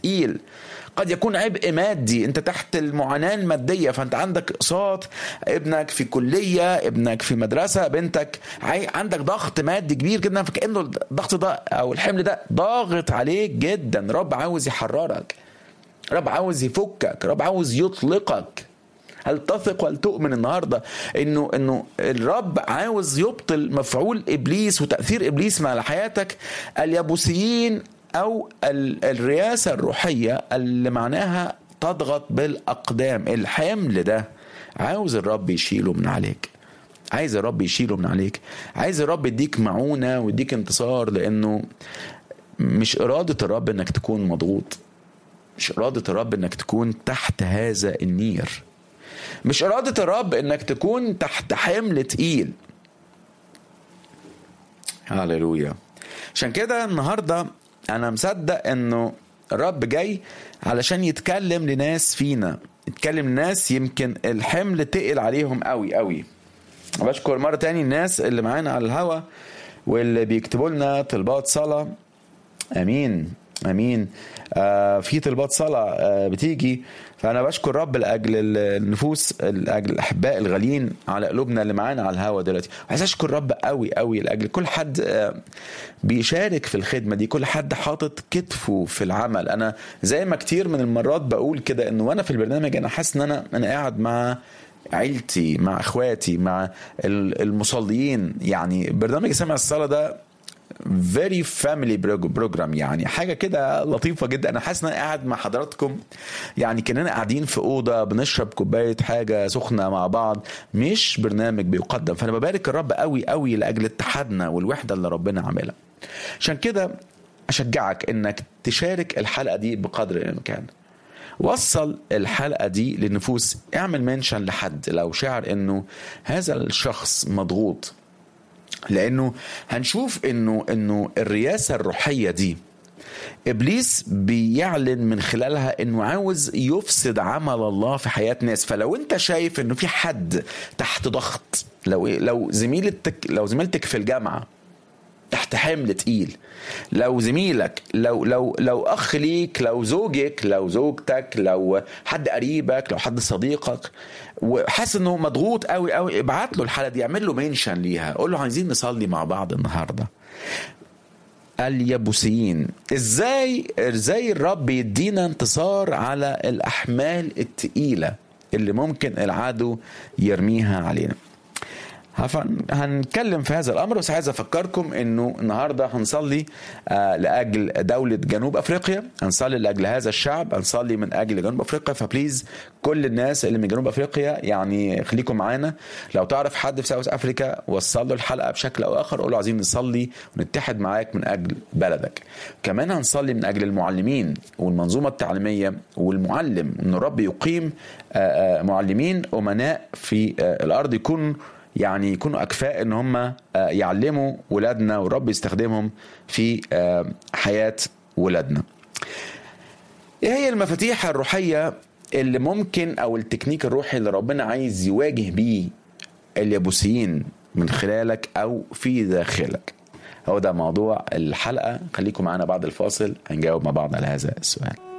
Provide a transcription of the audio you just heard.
تقيل قد يكون عبء مادي انت تحت المعاناه الماديه فانت عندك اقساط ابنك في كليه ابنك في مدرسه بنتك عي- عندك ضغط مادي كبير جدا فكانه الضغط ده او الحمل ده ضاغط عليك جدا رب عاوز يحررك رب عاوز يفكك رب عاوز يطلقك هل تثق وهل تؤمن النهارده انه انه الرب عاوز يبطل مفعول ابليس وتاثير ابليس على حياتك اليابوسيين او ال- الرياسه الروحيه اللي معناها تضغط بالاقدام الحمل ده عاوز الرب يشيله من عليك عايز الرب يشيله من عليك عايز الرب يديك معونه ويديك انتصار لانه مش اراده الرب انك تكون مضغوط مش إرادة الرب إنك تكون تحت هذا النير مش إرادة الرب إنك تكون تحت حمل تقيل هللويا عشان كده النهاردة أنا مصدق إنه الرب جاي علشان يتكلم لناس فينا يتكلم لناس يمكن الحمل تقل عليهم قوي قوي بشكر مرة تاني الناس اللي معانا على الهوا واللي بيكتبوا لنا طلبات صلاة امين امين آه في طلبات صلاه آه بتيجي فانا بشكر رب لاجل النفوس لاجل الاحباء الغاليين على قلوبنا اللي معانا على الهوا دلوقتي عايز اشكر رب قوي قوي لاجل كل حد آه بيشارك في الخدمه دي كل حد حاطط كتفه في العمل انا زي ما كتير من المرات بقول كده انه وانا في البرنامج انا حاسس ان انا انا قاعد مع عيلتي مع اخواتي مع المصلين يعني برنامج سمع الصلاه ده فيري فاميلي بروجرام يعني حاجه كده لطيفه جدا انا حاسس ان انا قاعد مع حضراتكم يعني كاننا قاعدين في اوضه بنشرب كوبايه حاجه سخنه مع بعض مش برنامج بيقدم فانا ببارك الرب قوي قوي لاجل اتحادنا والوحده اللي ربنا عاملها عشان كده اشجعك انك تشارك الحلقه دي بقدر الامكان وصل الحلقه دي للنفوس اعمل منشن لحد لو شعر انه هذا الشخص مضغوط لانه هنشوف انه انه الرياسه الروحيه دي ابليس بيعلن من خلالها انه عاوز يفسد عمل الله في حياه ناس فلو انت شايف انه في حد تحت ضغط لو لو زميلتك لو زميلتك في الجامعه تحت حمل تقيل لو زميلك لو لو لو اخ ليك لو زوجك لو زوجتك لو حد قريبك لو حد صديقك وحاسس انه مضغوط قوي قوي ابعت له الحلقه دي اعمل له منشن ليها قول له عايزين نصلي مع بعض النهارده اليابوسيين ازاي ازاي الرب يدينا انتصار على الاحمال التقيله اللي ممكن العدو يرميها علينا هنتكلم في هذا الامر بس عايز افكركم انه النهارده هنصلي لاجل دوله جنوب افريقيا هنصلي لاجل هذا الشعب هنصلي من اجل جنوب افريقيا فبليز كل الناس اللي من جنوب افريقيا يعني خليكم معانا لو تعرف حد في ساوث افريكا وصل له الحلقه بشكل او اخر قول له عايزين نصلي ونتحد معاك من اجل بلدك كمان هنصلي من اجل المعلمين والمنظومه التعليميه والمعلم ان الرب يقيم معلمين امناء في الارض يكونوا يعني يكونوا اكفاء ان هم يعلموا ولادنا والرب يستخدمهم في حياه ولادنا. ايه هي المفاتيح الروحيه اللي ممكن او التكنيك الروحي اللي ربنا عايز يواجه بيه اليابوسيين من خلالك او في داخلك؟ هو ده موضوع الحلقه خليكم معانا بعد الفاصل هنجاوب مع بعض على هذا السؤال.